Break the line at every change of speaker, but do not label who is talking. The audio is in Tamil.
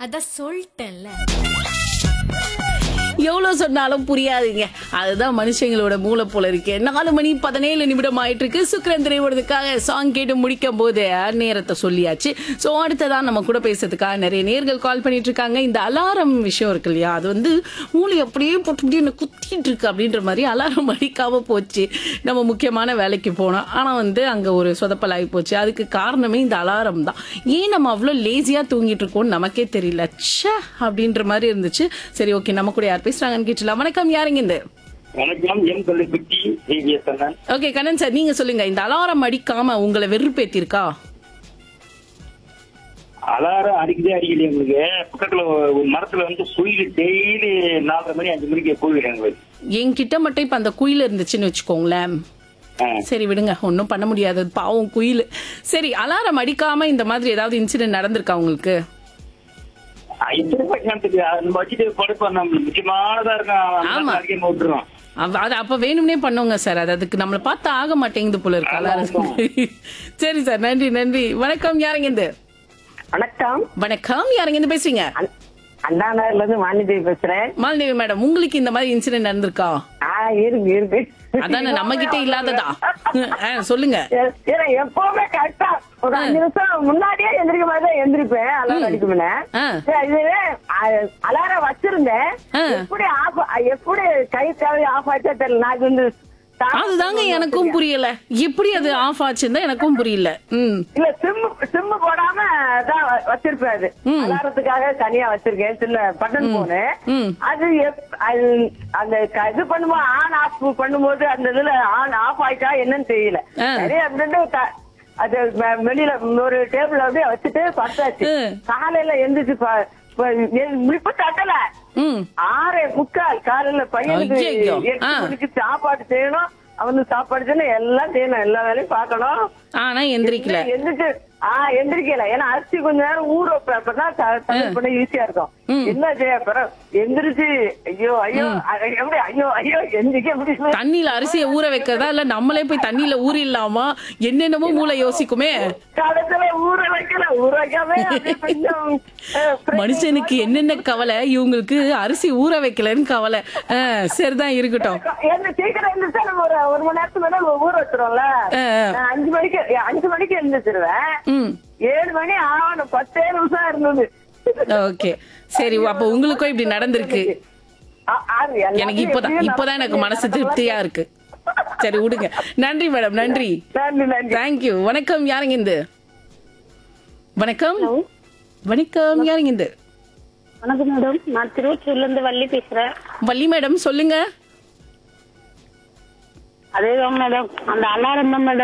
அதான் சொல்லிட்டேன்ல
எவ்வளவு சொன்னாலும் புரியாதுங்க அதுதான் மனுஷங்களோட மூளை போல இருக்கு நாலு மணி பதினேழு நிமிடம் ஆயிட்டு இருக்கு சுக்கரன் திரைவரதுக்காக சாங் கேட்டு முடிக்கும் போது நேரத்தை சொல்லியாச்சு ஸோ அடுத்ததான் நம்ம கூட பேசுறதுக்காக நிறைய நேர்கள் கால் பண்ணிட்டு இருக்காங்க இந்த அலாரம் விஷயம் இருக்கு இல்லையா அது வந்து மூளை அப்படியே போட்டு அப்படியே என்ன குத்திட்டு இருக்கு அப்படின்ற மாதிரி அலாரம் அடிக்காம போச்சு நம்ம முக்கியமான வேலைக்கு போனோம் ஆனா வந்து அங்க ஒரு சொதப்பல் ஆகி போச்சு அதுக்கு காரணமே இந்த அலாரம் தான் ஏன் நம்ம அவ்வளோ லேசியா தூங்கிட்டு இருக்கோம்னு நமக்கே தெரியல ச்சே அப்படின்ற மாதிரி இருந்துச்சு சரி ஓகே நம்ம கூட யார் பேசுறாங்கன்னு கேட்டலாம் வணக்கம் யாருங்க இந்த
வணக்கம் எம் தொலைபெட்டி டிவிஎஸ் அண்ணன்
ஓகே கண்ணன் சார் நீங்க சொல்லுங்க இந்த அலாரம் அடிக்காம உங்களை வெறுப்பேத்திருக்கா
அலாரம் அடிக்கதே அடிக்கலையே உங்களுக்கு பக்கத்துல ஒரு மரத்துல வந்து சுயில் டெய்லி நாலரை மணி அஞ்சு மணிக்கு போயிடும் எங்களுக்கு
என்கிட்ட மட்டும் இப்ப அந்த குயில் இருந்துச்சுன்னு வச்சுக்கோங்களேன்
ஆ.
சரி விடுங்க ஒன்றும் பண்ண முடியாது அது பாவம் குயில் சரி அலாரம் அடிக்காம இந்த மாதிரி ஏதாவது இன்சிடென்ட் நடந்திருக்கா உங்களுக்கு
எப்படி பக்கத்துக்கு நம்ம வச்சுட்டு படுப்போம் நம்ம முக்கியமானதா
ஆமா.
இருக்கும் அடிக்க விட்டுருவோம்
அவ- அது அப்ப வேணும்னே பண்ணுங்க சார் அது அதுக்கு நம்மள பார்த்து ஆக மாட்டேங்குது போல இருக்கு அலாரம் சரி சார் நன்றி நன்றி வணக்கம் யாருங்க இந்த
வணக்கம்
வணக்கம் யாருங்க இருந்து பேசுறீங்க
அண்ணா- அண்ணா நகர்ல இருந்து வாணிதேவி பேசுறேன்
மாலநேவி மேடம் உங்களுக்கு இந்த மாதிரி இன்சிடென்ட் நடந்திருக்கா
ஆ இருக்கு இருக்கு
அதானே நம்ம கிட்ட இல்லாததா ஆ, சொல்லுங்க
ஏ- ஏன்னா எப்பவுமே கரெக்டா ஒரு அஞ்சு நிமிஷம் முன்னாடியே எந்திரிக்க மாதிரி தான் எந்திரிப்பேன் அலாரம் அடிக்கும்னு
ஆ.
சரி, இதுவே அ- அலாரம் வச்சிருந்தேன்
ஆ.
எப்படி ஆஃப் எப்படி கை தேவை ஆஃப் ஆச்சா தெரியல நான் இது வந்து stop
அதுதாங்க எனக்கும் புரியல எப்படி அது ஆஃப் ஆச்சுன்னு தான் எனக்கும் புரியல ம்
இல்ல சிம் சிம் போடாம தான் வ- வச்சிருப்பேன் அது அலாரத்துக்காக தனியா வச்சிருக்கேன் சின்ன பட்டன் போனு
ம்.
அது எப்- அது அந்த க- இது பண்ணும்போது ஆன் ஆஃப் பண்ணும்போது அந்த இதுல ஆன் ஆஃப் ஆயிட்டா என்னன்னு தெரியல
ஆ.
சரி அப்படின்ட்டு க- அது வெ- வெளியில ஒரு டேபிள் அப்படியே வச்சுட்டு பத்தாச்சு
ம்.
காலையில எந்திரிச்சு ப- ப- எ- முழிப்பு தட்டல
ம்
ஆறே முக்கால் காலையில பையனுக்கு
ஐயையோ.
எட்டு
ஆ.
மணிக்கு சாப்பாடு செய்யணும் அவனுக்கு சாப்பாடு செய்யணும் எல்லாம் செய்யணும் எல்லா வேலையும் பார்க்கணும்
ஆனா எந்திரிக்கல
எந்திரிச்சு ஆஹ் எந்திரிக்கல ஏன்னா அரிசி கொஞ்ச நேரம் ஊற வைப்பேன் அப்பதான் த- சமையல் பண்ண ஈஸியா இருக்கும் என்ன செய்ய அப்புறம் எந்திரிச்சு ஐயோ ஐயோ அ- எப்படி ஐயோ ஐயோ எந்திரிக்க முடியல
தண்ணியில அரிசியை ஊற வைக்கிறதா இல்ல நம்மளே போய் தண்ணியில ஊறிடலாமா என்னென்னமோ மூளை யோசிக்குமே
காலத்துல ஊற வைக்கல ஊற வைக்காம அப்படியே கொஞ்சம் அஹ், fry
மனுஷனுக்கு என்னென்ன கவலை இவங்களுக்கு அரிசி ஊற வைக்கலன்னு கவலை ஆ, சரிதான் இருக்கட்டும்
என்ன சீக்கிரம் எந்திரிச்சா நம்ம ஒரு ஒரு மணி நேரத்துக்கு மேல ஊற வச்சிரும்ல
ஆ, ஆ.
நான் அஞ்சு மணிக்கு அஞ்சு மணிக்கு எழுந்திரிச்சிருவேன்
ம்
ஏழு மணி ஆகணும் பத்தே நிமிஷம் இருந்தது
ஓகே சரி அப்ப உங்களுக்கும் இப்படி நடந்திருக்கு
ஆ- ஆறு, எல்லாத்தையும்
எனக்கு இப்பதான்
எப்படியோ
இப்பதான் எனக்கு
நடந்து
மனசு
நடந்து
திருப்தியா இருக்கு சரி விடுங்க நன்றி மேடம் நன்றி
நன்றி நன்றி
தேங்க்யூ வணக்கம் யாருங்க இந்த வணக்கம் வணக்கம் யாருங்க இந்த
வணக்கம் மேடம் நான் திருவொற்றியூர்ல இருந்து வள்ளி பேசுறேன்
வள்ளி மேடம் சொல்லுங்க
அதேதான் மேடம் அந்த அலாரம் தான் மேடம்